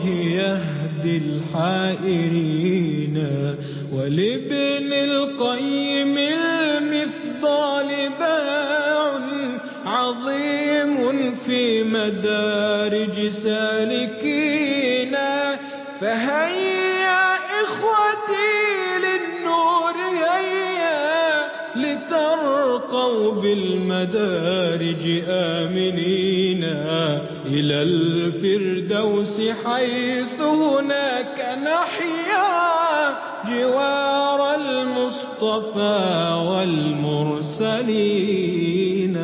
يهدي الحائرين ولابن القيم المفضال باع عظيم في مدارج سالكين فهيا إخوتي للنور هيا لترقوا بالمدارج آمنين إلى الفردوس حيث هناك نحيا جوار المصطفى والمرسلين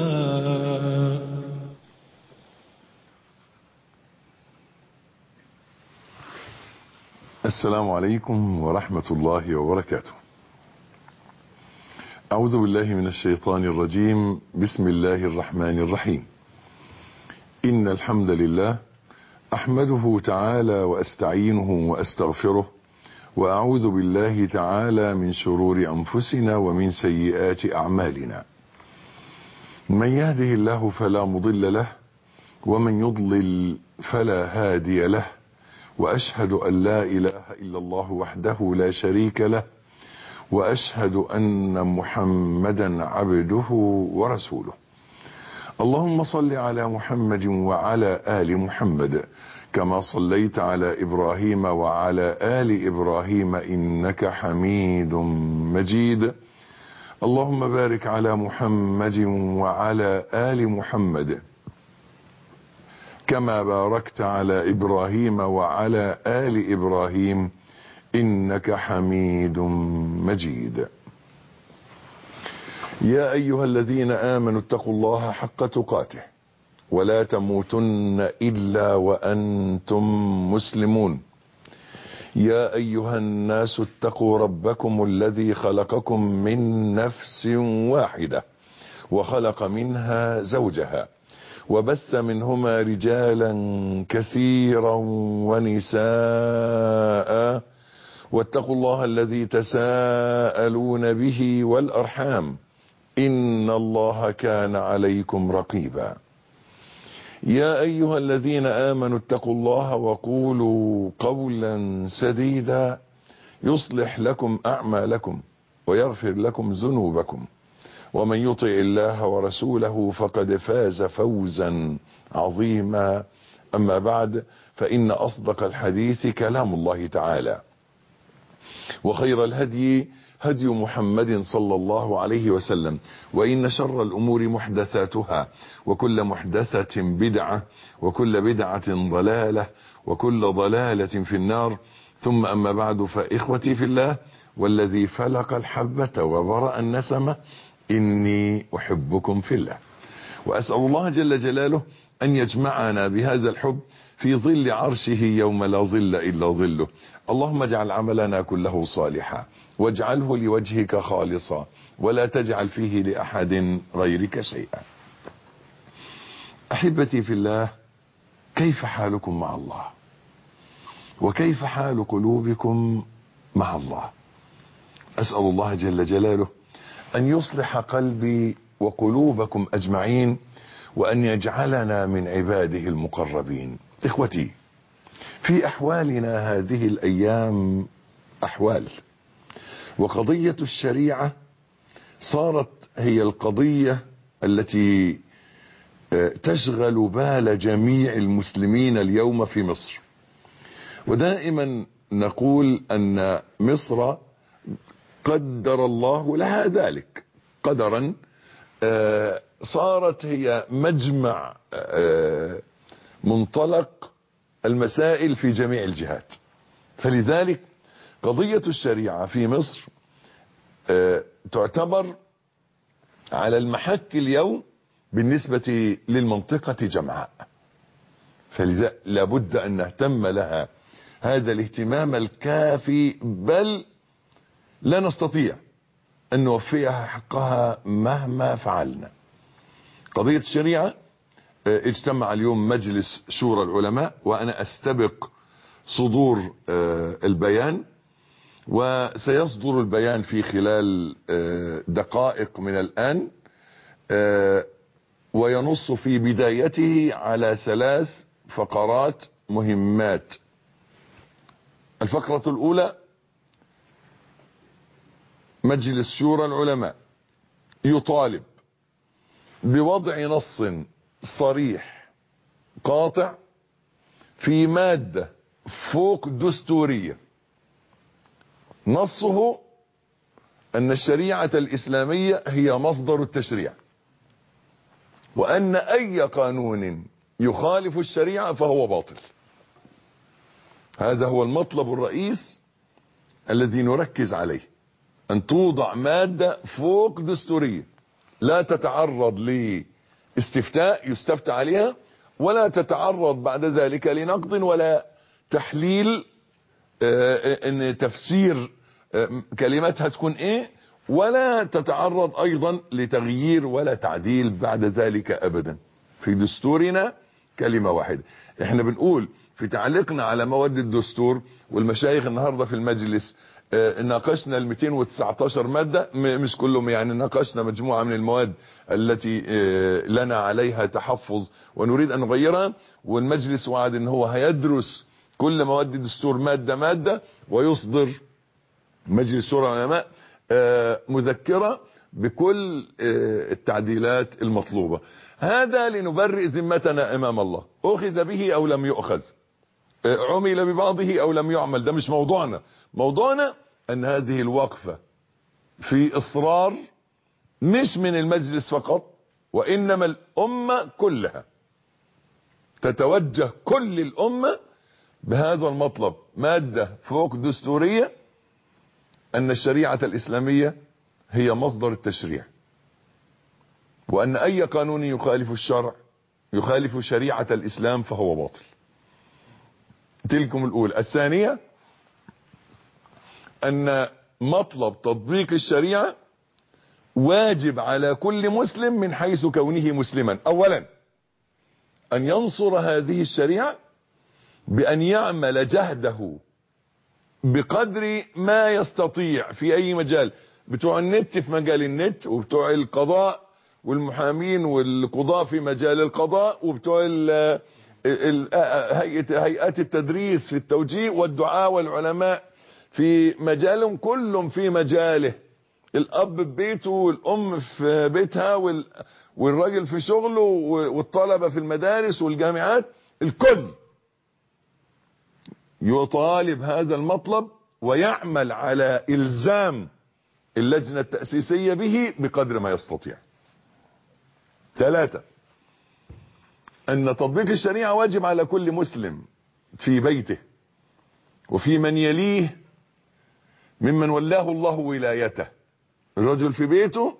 السلام عليكم ورحمة الله وبركاته أعوذ بالله من الشيطان الرجيم بسم الله الرحمن الرحيم إن الحمد لله أحمده تعالى وأستعينه وأستغفره وأعوذ بالله تعالى من شرور أنفسنا ومن سيئات أعمالنا من يهده الله فلا مضل له ومن يضلل فلا هادي له وأشهد أن لا إله إلا الله وحده لا شريك له وأشهد أن محمدا عبده ورسوله اللهم صل على محمد وعلى آل محمد كما صليت على إبراهيم وعلى آل إبراهيم إنك حميد مجيد اللهم بارك على محمد وعلى آل محمد كما باركت على إبراهيم وعلى آل إبراهيم إنك حميد مجيد يا أيها الذين آمنوا اتقوا الله حق تقاته ولا تموتن إلا وأنتم مسلمون يا أيها الناس اتقوا ربكم الذي خلقكم من نفس واحدة وخلق منها زوجها وبث منهما رجالا كثيرا ونساء واتقوا الله الذي تساءلون به والأرحام إن الله كان عليكم رقيبا يا أيها الذين آمنوا اتقوا الله وقولوا قولا سديدا يصلح لكم أعمالكم ويغفر لكم ذنوبكم ومن يطع الله ورسوله فقد فاز فوزا عظيما أما بعد فإن أصدق الحديث كلام الله تعالى وخير الهدي هدي محمد صلى الله عليه وسلم وإن شر الأمور محدثاتها وكل محدثة بدعة وكل بدعة ضلالة وكل ضلالة في النار ثم أما بعد فإخوتي في الله والذي فلق الحبة وبرأ النسمة إني أحبكم في الله وأسأل الله جل جلاله أن يجمعنا بهذا الحب في ظل عرشه يوم لا ظل إلا ظله اللهم اجعل عملنا كله صالحا واجعله لوجهك خالصا ولا تجعل فيه لأحد غيرك شيئا أحبتي في الله كيف حالكم مع الله وكيف حال قلوبكم مع الله أسأل الله جل جلاله أن يصلح قلبي وقلوبكم أجمعين وأن يجعلنا من عباده المقربين إخوتي في أحوالنا هذه الأيام أحوال وقضية الشريعة صارت هي القضية التي تشغل بال جميع المسلمين اليوم في مصر ودائما نقول أن مصر قدر الله لها ذلك قدرا صارت هي مجمع منطلق المسائل في جميع الجهات فلذلك قضية الشريعة في مصر تعتبر على المحك اليوم بالنسبة للمنطقة جمعاء فلذا لابد أن نهتم لها هذا الاهتمام الكافي بل لا نستطيع أن نوفيها حقها مهما فعلنا قضية الشريعة اجتمع اليوم مجلس شورى العلماء وأنا أستبق صدور البيان وسيصدر البيان في خلال دقائق من الآن وينص في بدايته على ثلاث فقرات مهمات الفقرة الأولى مجلس شورى العلماء يطالب بوضع نص صريح قاطع في مادة فوق دستورية نصه أن الشريعة الإسلامية هي مصدر التشريع وأن أي قانون يخالف الشريعة فهو باطل هذا هو المطلب الرئيس الذي نركز عليه أن توضع مادة فوق دستورية لا تتعرض لاستفتاء يستفتى عليها ولا تتعرض بعد ذلك لنقد ولا تحليل ان تفسير كلماتها تكون ايه ولا تتعرض ايضا لتغيير ولا تعديل بعد ذلك ابدا في دستورنا كلمة واحدة احنا بنقول في تعليقنا على مواد الدستور والمشايخ النهاردة في المجلس اه ناقشنا ال 219 مادة مش كلهم يعني ناقشنا مجموعة من المواد التي اه لنا عليها تحفظ ونريد ان نغيرها والمجلس وعد ان هو هيدرس كل مواد الدستور مادة مادة ويصدر مجلس شورى العلماء اه مذكرة بكل التعديلات المطلوبة هذا لنبرئ ذمتنا امام الله اخذ به او لم يؤخذ عمل ببعضه او لم يعمل ده مش موضوعنا موضوعنا ان هذه الوقفة في اصرار مش من المجلس فقط وانما الامة كلها تتوجه كل الامة بهذا المطلب مادة فوق دستورية ان الشريعة الاسلامية هي مصدر التشريع وان اي قانون يخالف الشرع يخالف شريعة الاسلام فهو باطل تلكم الاولى الثانية ان مطلب تطبيق الشريعة واجب على كل مسلم من حيث كونه مسلما اولا ان ينصر هذه الشريعة بان يعمل جهده بقدر ما يستطيع في اي مجال بتوع النت في مجال النت وبتوع القضاء والمحامين والقضاء في مجال القضاء وبتوع ال هيئات التدريس في التوجيه والدعاء والعلماء في مجالهم كلهم في مجاله الاب ببيته والام في بيتها والراجل في شغله والطلبة في المدارس والجامعات الكل يطالب هذا المطلب ويعمل على الزام اللجنة التأسيسية به بقدر ما يستطيع ثلاثة ان تطبيق الشريعة واجب على كل مسلم في بيته وفي من يليه ممن ولاه الله ولايته الرجل في بيته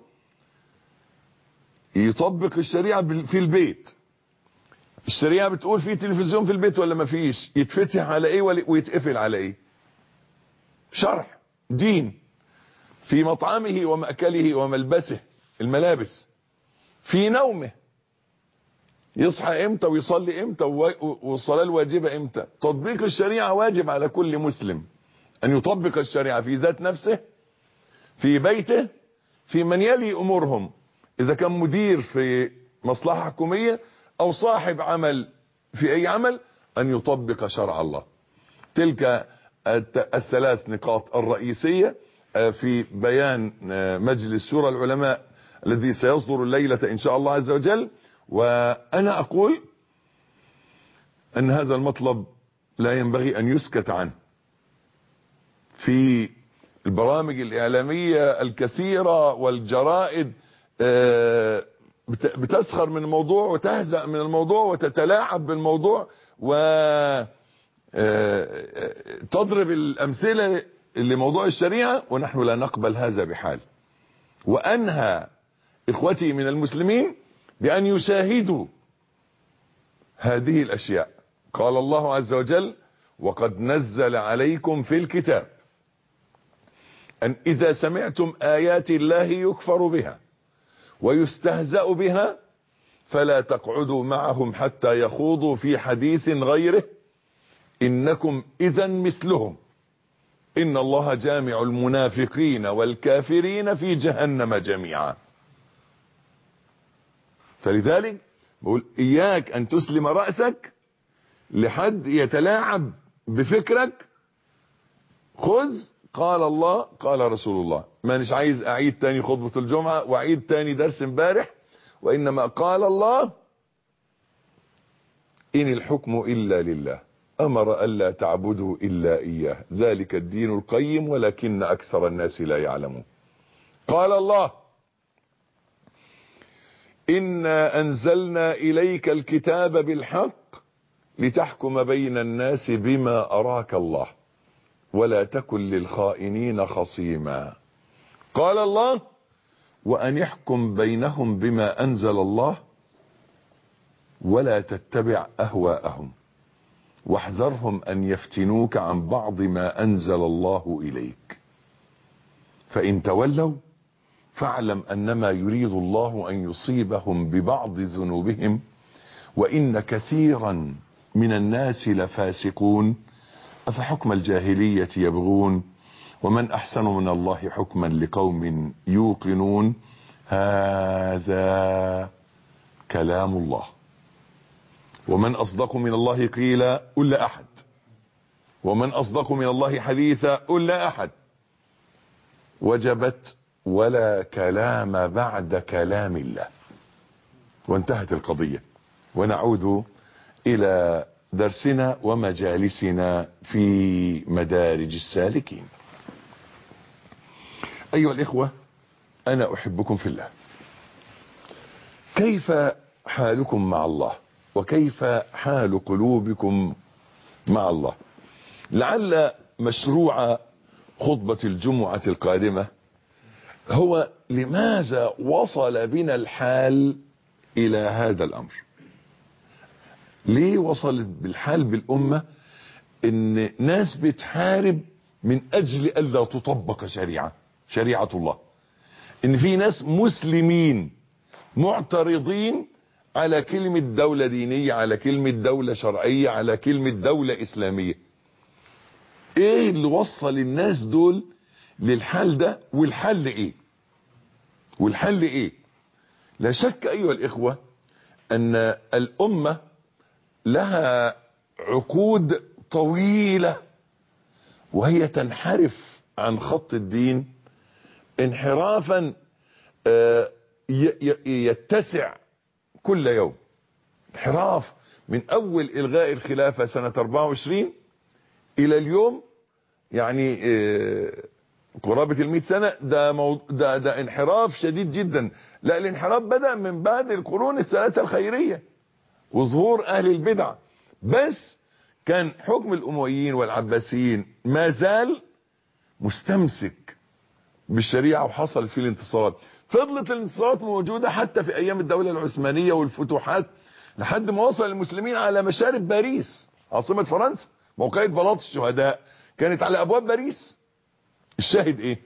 يطبق الشريعة في البيت الشريعة بتقول في تلفزيون في البيت ولا ما فيش يتفتح على ايه ويتقفل على ايه شرح دين في مطعمه ومأكله وملبسه الملابس في نومه يصحى امتى ويصلي امتى والصلاة الواجبة امتى تطبيق الشريعة واجب على كل مسلم ان يطبق الشريعة في ذات نفسه في بيته في من يلي امورهم اذا كان مدير في مصلحة حكومية او صاحب عمل في اي عمل ان يطبق شرع الله تلك الثلاث نقاط الرئيسية في بيان مجلس شورى العلماء الذي سيصدر الليلة ان شاء الله عز وجل وانا اقول ان هذا المطلب لا ينبغي ان يسكت عنه في البرامج الاعلامية الكثيرة والجرائد بتسخر من الموضوع وتهزأ من الموضوع وتتلاعب بالموضوع و تضرب الامثلة لموضوع الشريعة ونحن لا نقبل هذا بحال وانهى اخوتي من المسلمين بان يشاهدوا هذه الاشياء قال الله عز وجل وقد نزل عليكم في الكتاب ان اذا سمعتم ايات الله يكفر بها ويستهزأ بها فلا تقعدوا معهم حتى يخوضوا في حديث غيره انكم اذا مثلهم ان الله جامع المنافقين والكافرين في جهنم جميعا فلذلك بقول اياك ان تسلم رأسك لحد يتلاعب بفكرك خذ قال الله قال رسول الله مانيش عايز اعيد تاني خطبة الجمعة واعيد تاني درس امبارح وانما قال الله ان الحكم الا لله امر الا تعبدوا الا اياه ذلك الدين القيم ولكن اكثر الناس لا يعلمون قال الله انا انزلنا اليك الكتاب بالحق لتحكم بين الناس بما اراك الله ولا تكن للخائنين خصيما قال الله وان يحكم بينهم بما انزل الله ولا تتبع اهواءهم واحذرهم ان يفتنوك عن بعض ما انزل الله اليك فان تولوا فاعلم انما يريد الله ان يصيبهم ببعض ذنوبهم وان كثيرا من الناس لفاسقون افحكم الجاهليه يبغون ومن احسن من الله حكما لقوم يوقنون هذا كلام الله ومن اصدق من الله قيلا قل لا احد ومن اصدق من الله حديثا قل لا احد وجبت ولا كلام بعد كلام الله وانتهت القضية ونعود الى درسنا ومجالسنا في مدارج السالكين ايها الاخوة انا احبكم في الله كيف حالكم مع الله وكيف حال قلوبكم مع الله لعل مشروع خطبة الجمعة القادمة هو لماذا وصل بنا الحال الى هذا الامر ليه وصلت بالحال بالامة ان ناس بتحارب من اجل الا تطبق شريعة شريعة الله ان في ناس مسلمين معترضين على كلمة دولة دينية على كلمة دولة شرعية على كلمة دولة اسلامية ايه اللي وصل الناس دول للحال ده والحل ايه والحل ايه لا شك ايها الاخوة ان الامة لها عقود طويلة وهي تنحرف عن خط الدين انحرافا يتسع كل يوم انحراف من اول الغاء الخلافة سنة 24 الى اليوم يعني قرابة المئة سنة ده, مو... ده, ده انحراف شديد جدا لا الانحراف بدأ من بعد القرون الثلاثة الخيرية وظهور اهل البدع بس كان حكم الامويين والعباسيين ما زال مستمسك بالشريعة وحصلت فيه الانتصارات فضلت الانتصارات موجودة حتى في ايام الدولة العثمانية والفتوحات لحد ما وصل المسلمين على مشارف باريس عاصمة فرنسا موقعة بلاط الشهداء كانت على ابواب باريس الشاهد ايه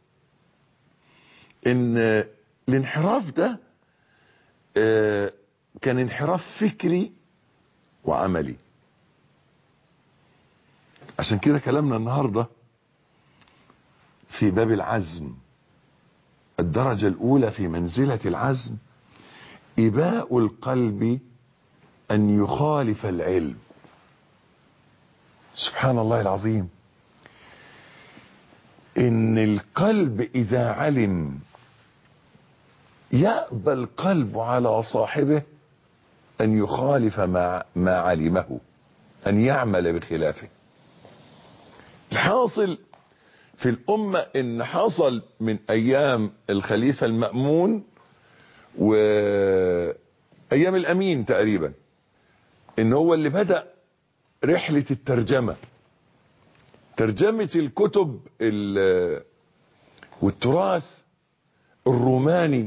ان الانحراف ده اه كان انحراف فكري وعملي عشان كده كلامنا النهاردة في باب العزم الدرجة الاولى في منزلة العزم اباء القلب ان يخالف العلم سبحان الله العظيم ان القلب اذا علم يأبى القلب على صاحبه ان يخالف ما, ما علمه ان يعمل بخلافه الحاصل في الامة ان حصل من ايام الخليفة المأمون وايام الامين تقريبا ان هو اللي بدأ رحلة الترجمة ترجمة الكتب والتراث الروماني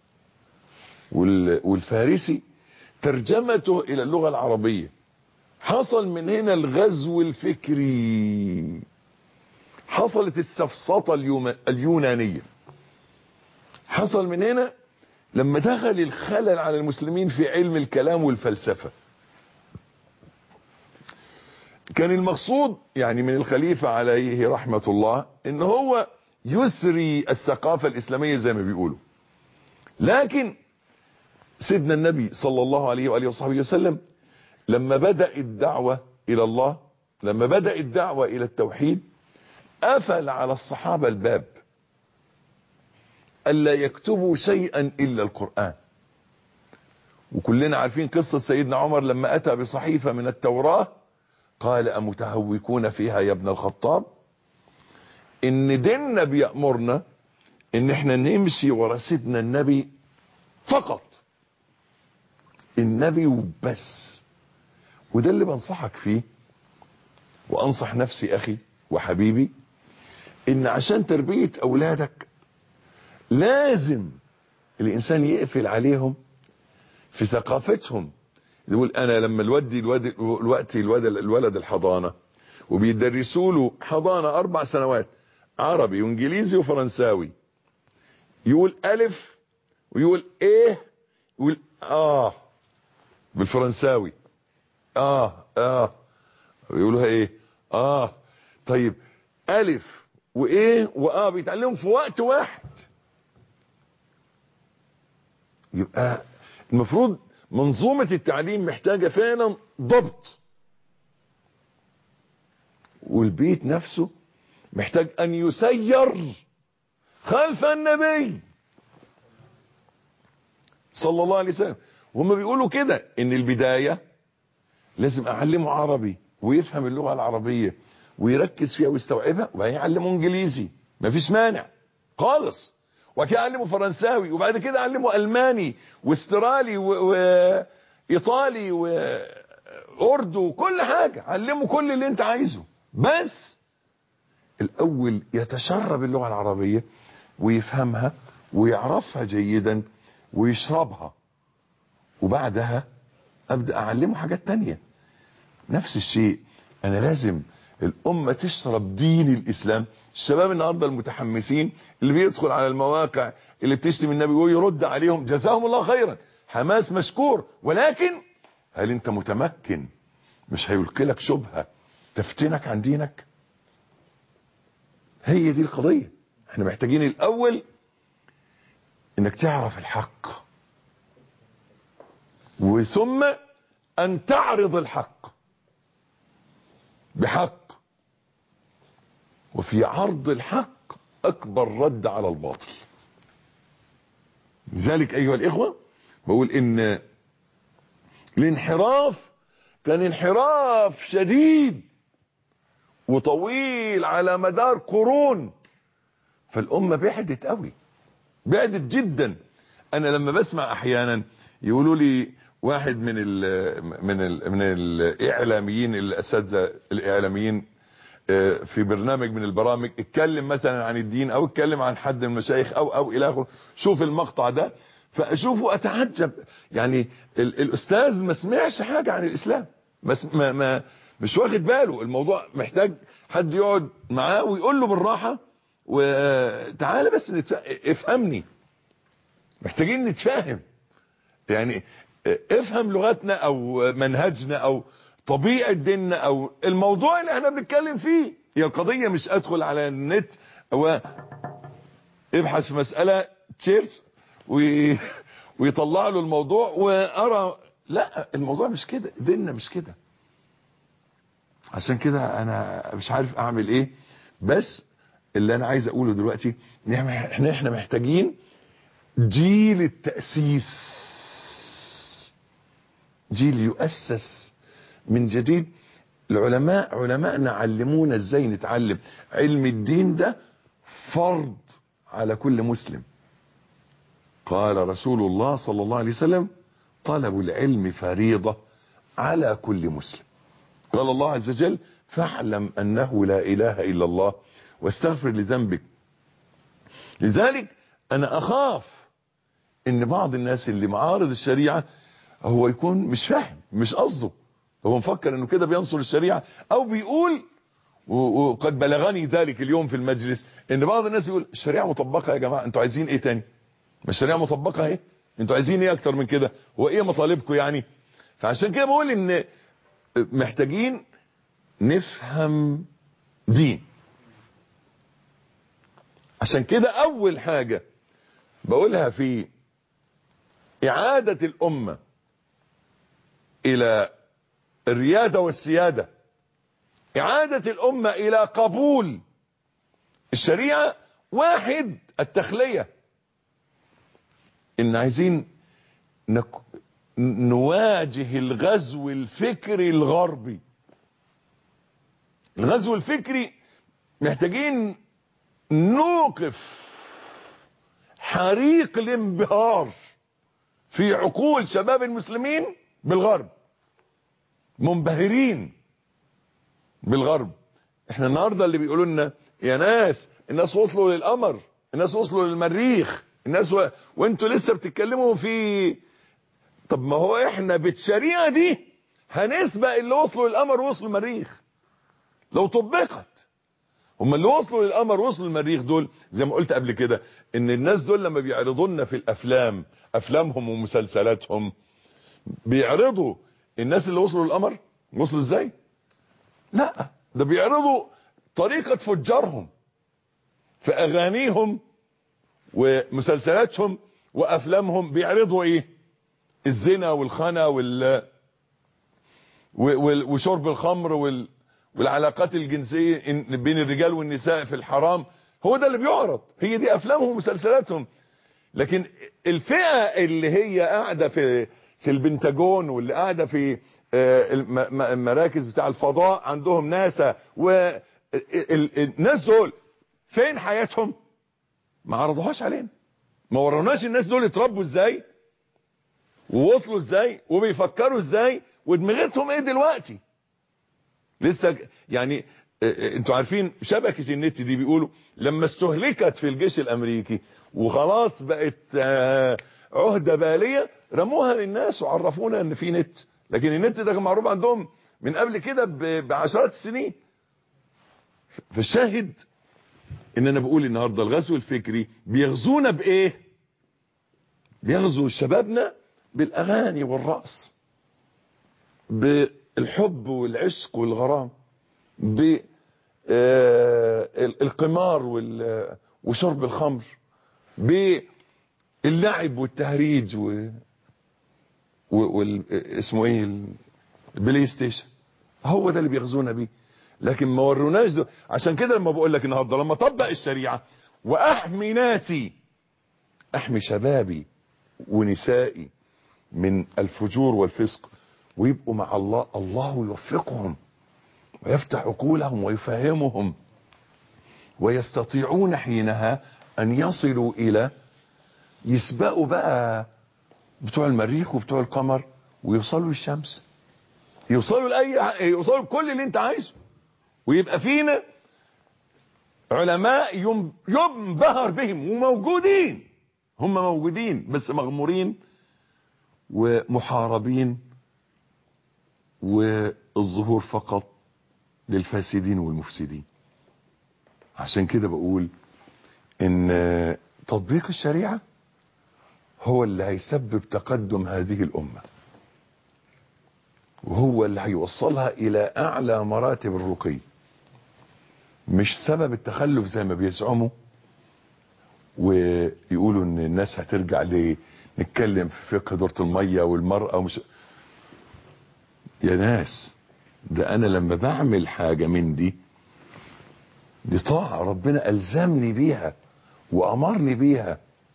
والفارسي ترجمته الى اللغة العربية حصل من هنا الغزو الفكري حصلت السفسطة اليونانية حصل من هنا لما دخل الخلل على المسلمين في علم الكلام والفلسفة كان المقصود يعني من الخليفة عليه رحمة الله ان هو يثري الثقافة الاسلامية زي ما بيقولوا لكن سيدنا النبي صلى الله عليه وآله وصحبه وسلم لما بدأ الدعوة الى الله لما بدأ الدعوة الى التوحيد قفل على الصحابة الباب ألا يكتبوا شيئا إلا القرآن وكلنا عارفين قصة سيدنا عمر لما أتى بصحيفة من التوراة قال أمتهوكون فيها يا ابن الخطاب إن ديننا بيأمرنا إن احنا نمشي ورا سيدنا النبي فقط النبي وبس وده اللي بنصحك فيه وأنصح نفسي أخي وحبيبي إن عشان تربية أولادك لازم الإنسان يقفل عليهم في ثقافتهم يقول انا لما الودي الواد الوقت الولد الولد الحضانه وبيدرسوا له حضانه اربع سنوات عربي وانجليزي وفرنساوي يقول الف ويقول ايه يقول اه بالفرنساوي اه اه ويقولوها ايه اه طيب الف وايه واه بيتعلموا في وقت واحد يبقى المفروض منظومة التعليم محتاجة فعلا ضبط والبيت نفسه محتاج ان يسير خلف النبي صلى الله عليه وسلم وهم بيقولوا كده ان البداية لازم اعلمه عربي ويفهم اللغة العربية ويركز فيها ويستوعبها وهيعلمه انجليزي مفيش مانع خالص وكده اعلمه فرنساوي وبعد كده اعلمه الماني واسترالي وايطالي واردو وكل حاجة علمه كل اللي انت عايزه بس الاول يتشرب اللغة العربية ويفهمها ويعرفها جيدا ويشربها وبعدها ابدأ اعلمه حاجات تانية نفس الشيء انا لازم الامة تشرب دين الاسلام الشباب النهاردة المتحمسين اللي بيدخل على المواقع اللي بتشتم النبي ويرد عليهم جزاهم الله خيرا حماس مشكور ولكن هل انت متمكن مش هيلقي لك شبهة تفتنك عن دينك هي دي القضية احنا محتاجين الاول انك تعرف الحق وثم ان تعرض الحق بحق وفي عرض الحق اكبر رد على الباطل لذلك ايها الاخوة بقول ان الانحراف كان انحراف شديد وطويل على مدار قرون فالامة بعدت قوي بعدت جدا انا لما بسمع احيانا يقولوا لي واحد من ال من ال من الاعلاميين الاساتذه الاعلاميين في برنامج من البرامج اتكلم مثلا عن الدين او اتكلم عن حد من المشايخ او او الى اخره شوف المقطع ده فاشوفه اتعجب يعني ال الاستاذ ما سمعش حاجه عن الاسلام بس ما, ما مش واخد باله الموضوع محتاج حد يقعد معاه ويقول له بالراحه وتعالى بس افهمني محتاجين نتفاهم يعني افهم لغتنا او منهجنا او طبيعة ديننا او الموضوع اللي احنا بنتكلم فيه هي القضية مش ادخل على النت و ابحث في مسألة تشيرز وي... ويطلع له الموضوع وارى لا الموضوع مش كده ديننا مش كده عشان كده انا مش عارف اعمل ايه بس اللي انا عايز اقوله دلوقتي احنا احنا محتاجين جيل التأسيس جيل يؤسس من جديد العلماء علماءنا علمونا ازاي نتعلم علم الدين ده فرض على كل مسلم قال رسول الله صلى الله عليه وسلم طلب العلم فريضة على كل مسلم قال الله عز وجل فاعلم انه لا اله الا الله واستغفر لذنبك لذلك انا اخاف ان بعض الناس اللي معارض الشريعة هو يكون مش فاهم مش قصده هو مفكر انه كده بينصر الشريعة او بيقول وقد بلغني ذلك اليوم في المجلس ان بعض الناس يقول الشريعة مطبقة يا جماعة انتوا عايزين ايه تاني ما الشريعة مطبقة اهي انتوا عايزين ايه اكتر من كده هو ايه مطالبكم يعني فعشان كده بقول ان محتاجين نفهم دين عشان كده اول حاجة بقولها في اعادة الامة الى الريادة والسيادة إعادة الأمة إلى قبول الشريعة واحد التخلية إن عايزين نك... نواجه الغزو الفكري الغربي الغزو الفكري محتاجين نوقف حريق الانبهار في عقول شباب المسلمين بالغرب منبهرين بالغرب احنا النهارده اللي بيقولوا لنا يا ناس الناس وصلوا للقمر الناس وصلوا للمريخ الناس و... وانتوا لسه بتتكلموا في طب ما هو احنا بالشريعه دي هنسبق اللي وصلوا للقمر ووصلوا المريخ لو طبقت هم اللي وصلوا للقمر وصلوا المريخ دول زي ما قلت قبل كده ان الناس دول لما بيعرضوا لنا في الافلام افلامهم ومسلسلاتهم بيعرضوا الناس اللي وصلوا للقمر وصلوا ازاي لا ده بيعرضوا طريقة فجارهم في اغانيهم ومسلسلاتهم وافلامهم بيعرضوا ايه الزنا والخنا وال وشرب الخمر وال والعلاقات الجنسية بين الرجال والنساء في الحرام هو ده اللي بيعرض هي دي افلامهم ومسلسلاتهم لكن الفئة اللي هي قاعدة في في البنتاجون واللي قاعدة في المراكز بتاع الفضاء عندهم ناسا والناس دول فين حياتهم ما عرضوهاش علينا ما وروناش الناس دول اتربوا ازاي ووصلوا ازاي وبيفكروا ازاي ودماغتهم ايه دلوقتي لسه يعني انتوا عارفين شبكة النت دي بيقولوا لما استهلكت في الجيش الامريكي وخلاص بقت عهدة بالية رموها للناس وعرفونا ان في نت لكن النت ده كان معروف عندهم من قبل كده بعشرات السنين فالشاهد ان انا بقول النهاردة الغزو الفكري بيغزونا بايه بيغزو شبابنا بالاغاني والرقص بالحب والعشق والغرام بالقمار وشرب الخمر باللعب والتهريج و اسمه ايه البلاي ستيشن هو ده اللي بيغزونا بيه لكن ما وروناش ده عشان كده لما بقول لك النهارده لما طبق الشريعه واحمي ناسي احمي شبابي ونسائي من الفجور والفسق ويبقوا مع الله الله يوفقهم ويفتح عقولهم ويفهمهم ويستطيعون حينها ان يصلوا الى يسبقوا بقى بتوع المريخ وبتوع القمر ويوصلوا للشمس يوصلوا لاي يوصلوا لكل اللي انت عايزه ويبقى فينا علماء ينبهر بهم وموجودين هم موجودين بس مغمورين ومحاربين والظهور فقط للفاسدين والمفسدين عشان كده بقول ان تطبيق الشريعة هو اللي هيسبب تقدم هذه الامة وهو اللي هيوصلها الى اعلى مراتب الرقي مش سبب التخلف زي ما بيزعموا ويقولوا ان الناس هترجع ليه نتكلم في فقه دورة المية والمرأة ومش يا ناس ده انا لما بعمل حاجة من دي دي طاعة ربنا ألزمني بيها وأمرني بيها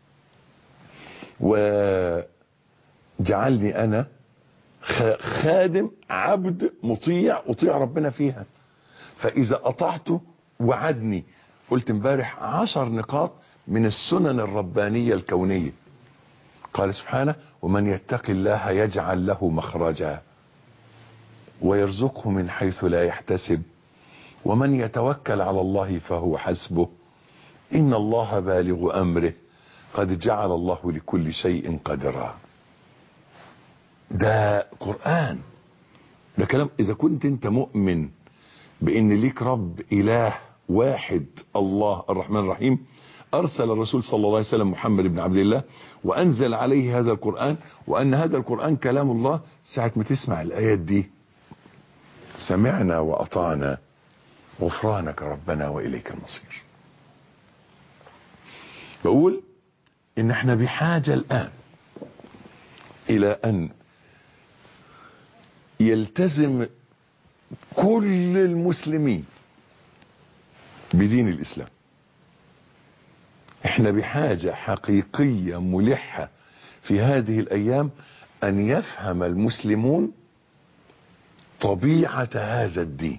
وجعلني أنا خادم عبد مطيع أطيع ربنا فيها فإذا أطعته وعدني قلت امبارح عشر نقاط من السنن الربانية الكونية قال سبحانه ومن يتق الله يجعل له مخرجا ويرزقه من حيث لا يحتسب ومن يتوكل على الله فهو حسبه إن الله بالغ أمره قد جعل الله لكل شيء قدرا ده قرآن ده كلام إذا كنت أنت مؤمن بأن ليك رب إله واحد الله الرحمن الرحيم أرسل الرسول صلى الله عليه وسلم محمد بن عبد الله وأنزل عليه هذا القرآن وأن هذا القرآن كلام الله ساعة ما تسمع الآيات دي سمعنا وأطعنا غفرانك ربنا وإليك المصير بقول إن احنا بحاجة الآن إلى أن يلتزم كل المسلمين بدين الإسلام احنا بحاجة حقيقية ملحة في هذه الأيام أن يفهم المسلمون طبيعة هذا الدين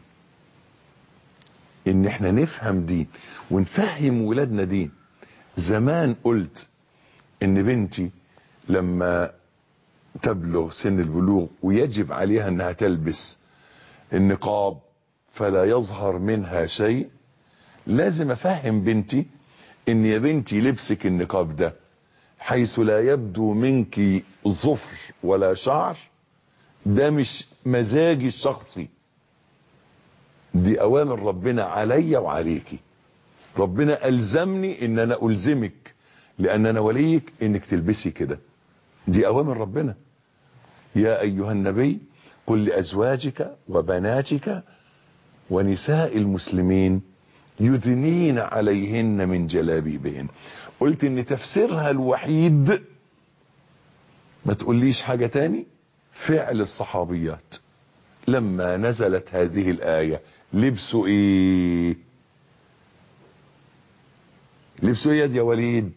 ان احنا نفهم دين ونفهم ولادنا دين زمان قلت ان بنتي لما تبلغ سن البلوغ ويجب عليها انها تلبس النقاب فلا يظهر منها شيء لازم افهم بنتي ان يا بنتي لبسك النقاب ده حيث لا يبدو منك ظفر ولا شعر ده مش مزاجي الشخصي دي اوامر ربنا عليا وعليكي ربنا الزمني ان انا الزمك لان انا وليك انك تلبسي كده دي اوامر ربنا يا ايها النبي قل لازواجك وبناتك ونساء المسلمين يدنين عليهن من جلابيبهن قلت ان تفسيرها الوحيد ما تقوليش حاجة تاني فعل الصحابيات لما نزلت هذه الآية لبسوا ايه لبسوا ايه يا وليد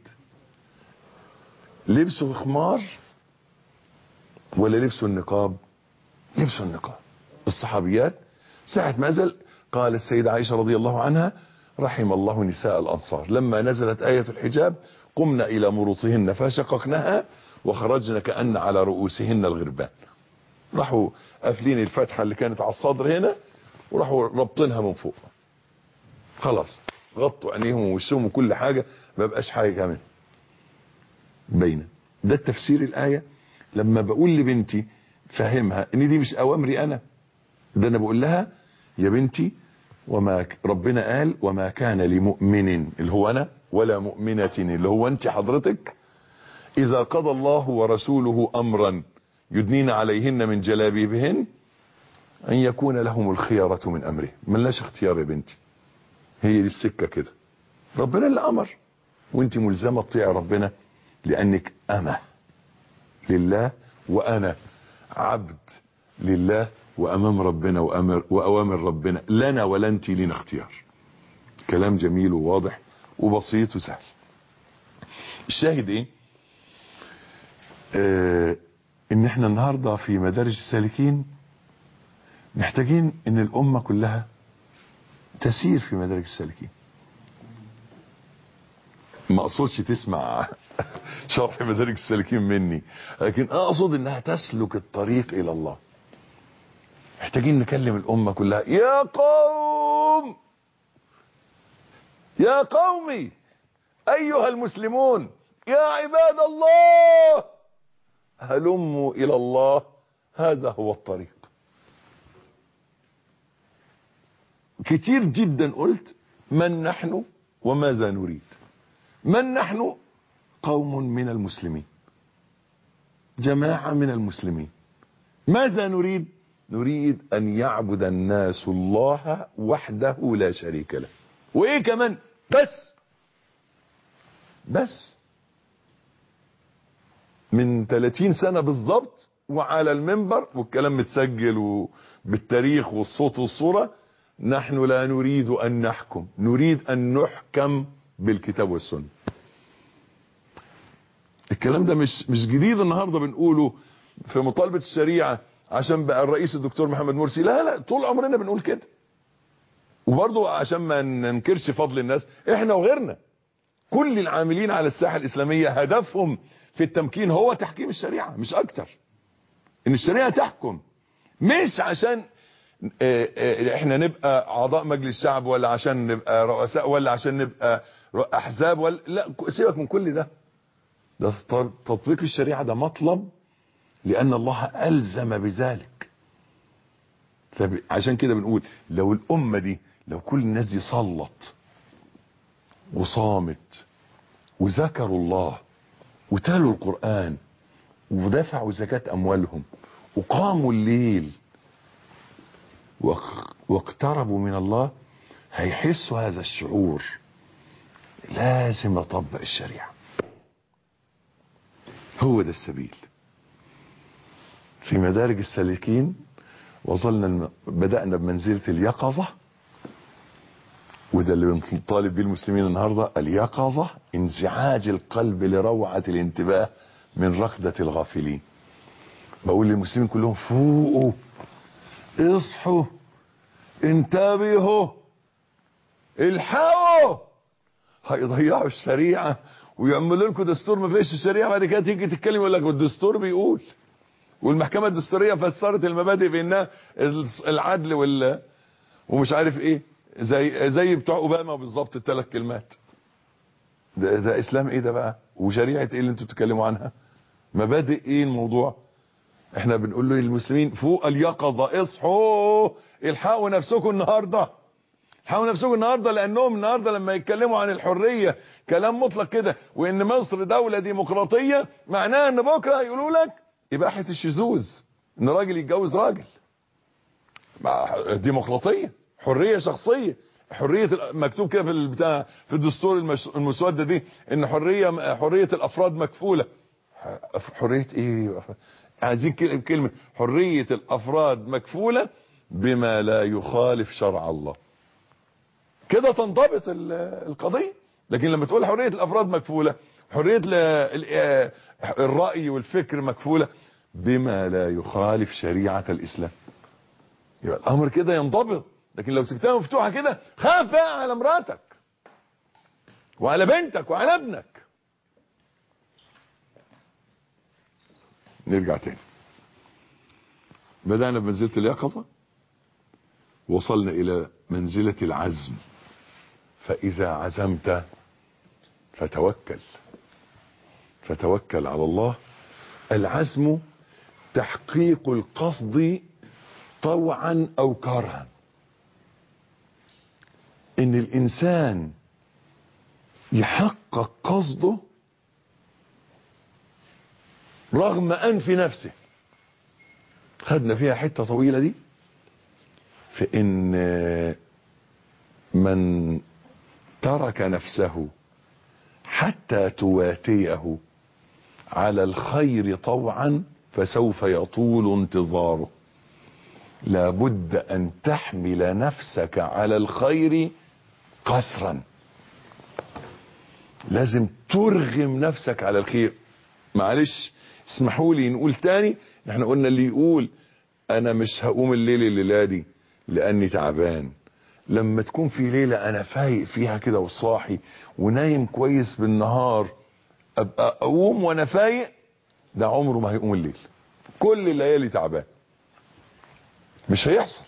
لبسوا خمار ولا لبسوا النقاب لبسوا النقاب الصحابيات ساعة ما نزل قال السيدة عائشة رضي الله عنها رحم الله نساء الأنصار لما نزلت آية الحجاب قمنا إلى مروطهن فشققناها وخرجنا كأن على رؤوسهن الغربان راحوا قافلين الفتحة اللي كانت على الصدر هنا وراحوا رابطينها من فوق خلاص غطوا عينيهم ووشهم وكل حاجة ما بقاش حاجة كمان باينه ده التفسير الآية لما بقول لبنتي فهمها ان دي مش اوامري انا ده انا بقول لها يا بنتي وما ك- ربنا قال وما كان لمؤمن اللي هو انا ولا مؤمنة اللي هو انت حضرتك اذا قضى الله ورسوله امرا يدنين عليهن من جلابيبهن ان يكون لهم الخيارة من امره ملناش اختيار يا بنتي هي دي السكة كده ربنا اللي امر وانت ملزمة تطيع ربنا لانك امه لله وانا عبد لله وامام ربنا وامر واوامر ربنا لنا ولا انت لنا اختيار كلام جميل وواضح وبسيط وسهل الشاهد ايه آه ان احنا النهاردة في مدارج السالكين محتاجين ان الامة كلها تسير في مدارج السالكين ما اقصدش تسمع شرح مدارج السالكين مني لكن اقصد انها تسلك الطريق الى الله محتاجين نكلم الامة كلها يا قوم يا قومي ايها المسلمون يا عباد الله هلموا الى الله هذا هو الطريق كتير جدا قلت من نحن وماذا نريد من نحن قوم من المسلمين جماعة من المسلمين ماذا نريد نريد أن يعبد الناس الله وحده لا شريك له وإيه كمان بس بس من 30 سنة بالظبط وعلى المنبر والكلام متسجل بالتاريخ والصوت والصورة نحن لا نريد أن نحكم نريد أن نحكم بالكتاب والسنة الكلام ده مش مش جديد النهارده بنقوله في مطالبه الشريعه عشان بقى الرئيس الدكتور محمد مرسي لا لا طول عمرنا بنقول كده وبرضه عشان ما ننكرش فضل الناس احنا وغيرنا كل العاملين على الساحه الاسلاميه هدفهم في التمكين هو تحكيم الشريعه مش اكتر ان الشريعه تحكم مش عشان اه اه احنا نبقى اعضاء مجلس شعب ولا عشان نبقى رؤساء ولا عشان نبقى احزاب ولا لا سيبك من كل ده ده تطبيق الشريعة ده مطلب لأن الله ألزم بذلك عشان كده بنقول لو الأمة دي لو كل الناس دي صلت وصامت وذكروا الله وتالوا القرآن ودفعوا زكاة أموالهم وقاموا الليل واقتربوا من الله هيحسوا هذا الشعور لازم أطبق الشريعة هو ده السبيل في مدارج السالكين وصلنا الم... بدأنا بمنزلة اليقظة وده اللي بنطالب بيه المسلمين النهاردة اليقظة انزعاج القلب لروعة الانتباه من ركضة الغافلين بقول للمسلمين كلهم فوقوا اصحوا انتبهوا الحقوا هيضيعوا الشريعة ويعملوا لكم دستور ما فيش الشريعة بعد كده تيجي تتكلم يقول لك الدستور بيقول والمحكمة الدستورية فسرت المبادئ بانها العدل وال ومش عارف ايه زي زي بتوع اوباما بالظبط الثلاث كلمات ده, ده اسلام ايه ده بقى وشريعة ايه اللي انتوا بتتكلموا عنها مبادئ ايه الموضوع احنا بنقول له للمسلمين فوق اليقظة اصحوا الحقوا نفسكم النهاردة الحقوا نفسكم النهاردة لانهم النهاردة لما يتكلموا عن الحرية كلام مطلق كده وان مصر دولة ديمقراطية معناها ان بكرة هيقولوا لك اباحة الشذوذ ان راجل يتجوز راجل ديمقراطية حرية شخصية حرية مكتوب كده في البتاع في الدستور المسودة دي ان حرية حرية الافراد مكفولة حرية ايه عايزين كلمة حرية الافراد مكفولة بما لا يخالف شرع الله كده تنضبط القضية لكن لما تقول حرية الافراد مكفولة حرية الرأي والفكر مكفولة بما لا يخالف شريعة الاسلام يبقى الامر كده ينضبط لكن لو سبتها مفتوحة كده خاف بقى على مراتك وعلى بنتك وعلى ابنك نرجع تاني بدأنا بمنزلة اليقظة وصلنا إلى منزلة العزم فإذا عزمت فتوكل فتوكل على الله العزم تحقيق القصد طوعا أو كرها ان الانسان يحقق قصده رغم انف نفسه خدنا فيها حتة طويلة دي في ان من ترك نفسه حتى تواتيه على الخير طوعا فسوف يطول انتظاره لابد ان تحمل نفسك على الخير قسرا لازم ترغم نفسك على الخير معلش اسمحوا لي نقول تاني احنا قلنا اللي يقول انا مش هقوم الليل الليله دي لاني تعبان لما تكون في ليله انا فايق فيها كده وصاحي ونايم كويس بالنهار ابقى اقوم وانا فايق ده عمره ما هيقوم الليل كل الليالي تعبان مش هيحصل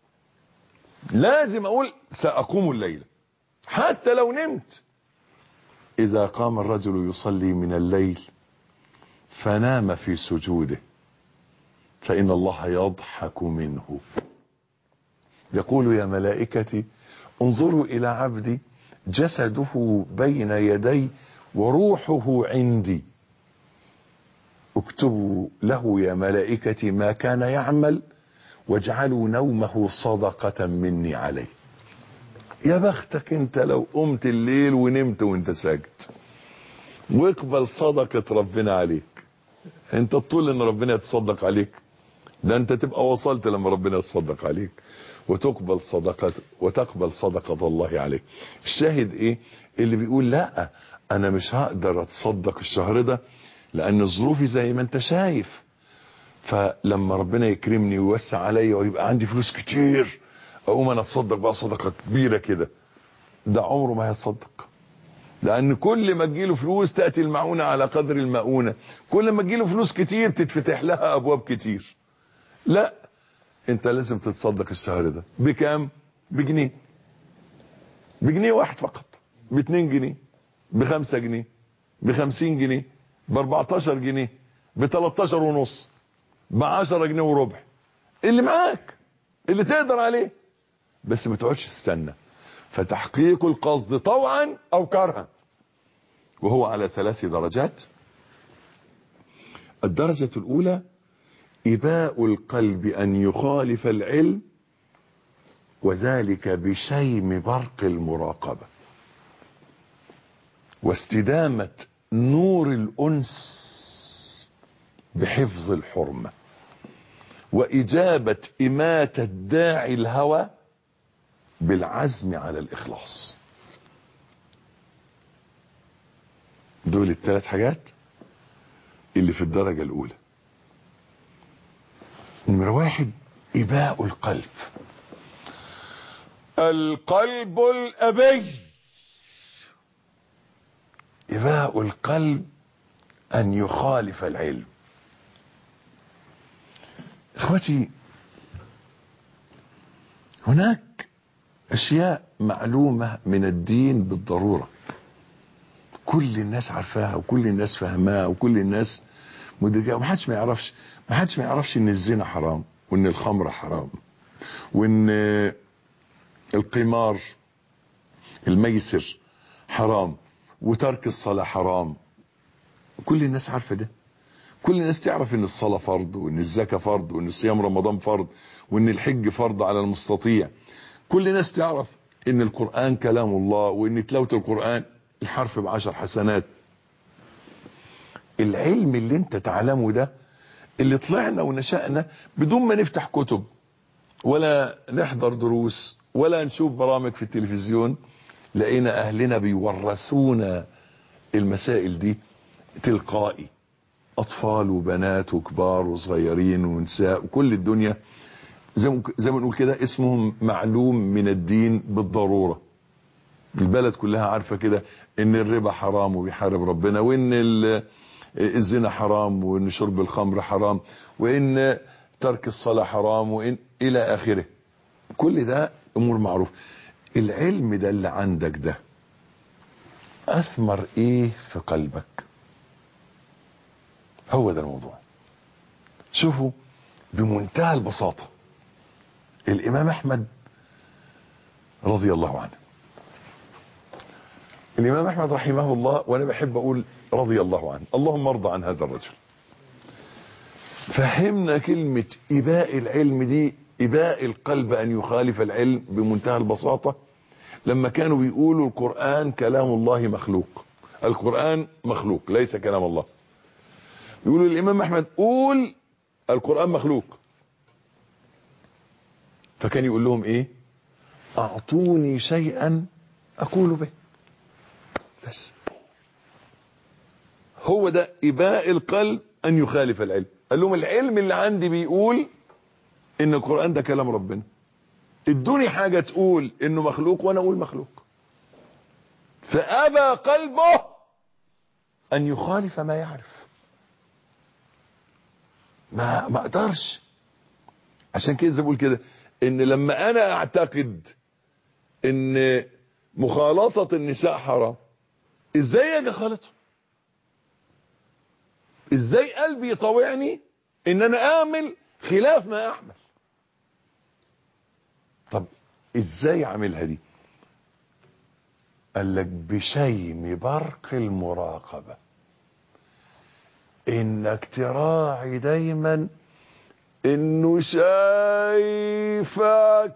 لازم اقول ساقوم الليله حتى لو نمت اذا قام الرجل يصلي من الليل فنام في سجوده فان الله يضحك منه يقول يا ملائكتي انظروا الى عبدي جسده بين يدي وروحه عندي اكتبوا له يا ملائكتي ما كان يعمل واجعلوا نومه صدقة مني عليه يا بختك انت لو قمت الليل ونمت وانت ساجد واقبل صدقة ربنا عليك انت تطول ان ربنا يتصدق عليك ده انت تبقى وصلت لما ربنا يتصدق عليك وتقبل صدقة وتقبل صدقة الله عليك الشاهد ايه اللي بيقول لا انا مش هقدر اتصدق الشهر ده لان ظروفي زي ما انت شايف فلما ربنا يكرمني ويوسع عليا ويبقى عندي فلوس كتير اقوم انا اتصدق بقى صدقه كبيره كده ده عمره ما هيتصدق لان كل ما تجيله فلوس تاتي المعونه على قدر المؤونه كل ما تجيله فلوس كتير تتفتح لها ابواب كتير لا انت لازم تتصدق الشهر ده بكام بجنيه بجنيه واحد فقط باتنين جنيه بخمسة جنيه بخمسين جنيه باربعتاشر جنيه بتلاتاشر ونص بعشرة جنيه وربع اللي معاك اللي تقدر عليه بس ما تقعدش تستنى فتحقيق القصد طوعا او كرها وهو على ثلاث درجات الدرجة الاولى اباء القلب ان يخالف العلم وذلك بشيم برق المراقبة واستدامة نور الانس بحفظ الحرمة وإجابة إماتة داعي الهوى بالعزم على الإخلاص دول الثلاث حاجات اللي في الدرجة الأولى نمرة واحد إباء القلب القلب الأبي إباء القلب أن يخالف العلم إخوتي هناك أشياء معلومة من الدين بالضرورة كل الناس عارفاها وكل الناس فاهماها وكل الناس مدركاها ومحدش ما يعرفش محدش ما يعرفش ان الزنا حرام وان الخمر حرام وان القمار الميسر حرام وترك الصلاة حرام كل الناس عارفة ده كل الناس تعرف ان الصلاة فرض وان الزكاة فرض وان صيام رمضان فرض وان الحج فرض على المستطيع كل الناس تعرف ان القرآن كلام الله وان تلاوة القرآن الحرف بعشر حسنات العلم اللي انت تعلمه ده اللي طلعنا ونشأنا بدون ما نفتح كتب ولا نحضر دروس ولا نشوف برامج في التلفزيون لقينا اهلنا بيورثونا المسائل دي تلقائي اطفال وبنات وكبار وصغيرين ونساء وكل الدنيا زي ما زي ما نقول كده اسمهم معلوم من الدين بالضروره البلد كلها عارفه كده ان الربا حرام وبيحارب ربنا وان الزنا حرام وان شرب الخمر حرام وان ترك الصلاه حرام وان الى اخره كل ده امور معروفه العلم ده اللي عندك ده اثمر ايه في قلبك هو ده الموضوع شوفوا بمنتهى البساطه الامام احمد رضي الله عنه الامام احمد رحمه الله وانا بحب اقول رضي الله عنه اللهم ارضى عن هذا الرجل فهمنا كلمة إباء العلم دي إباء القلب أن يخالف العلم بمنتهى البساطة لما كانوا بيقولوا القرآن كلام الله مخلوق القرآن مخلوق ليس كلام الله يقولوا الإمام أحمد قول القرآن مخلوق فكان يقول لهم إيه أعطوني شيئا أقول به بس هو ده إباء القلب أن يخالف العلم قال لهم العلم اللي عندي بيقول ان القرآن ده كلام ربنا ادوني حاجة تقول انه مخلوق وانا اقول مخلوق فابى قلبه ان يخالف ما يعرف ما ما اقدرش عشان كده زي بقول كده ان لما انا اعتقد ان مخالطة النساء حرام ازاي اجي اخالطهم ازاي قلبي يطوعني ان انا اعمل خلاف ما اعمل طب ازاي اعملها دي قال لك بشيم برق المراقبة انك تراعي دايما انه شايفك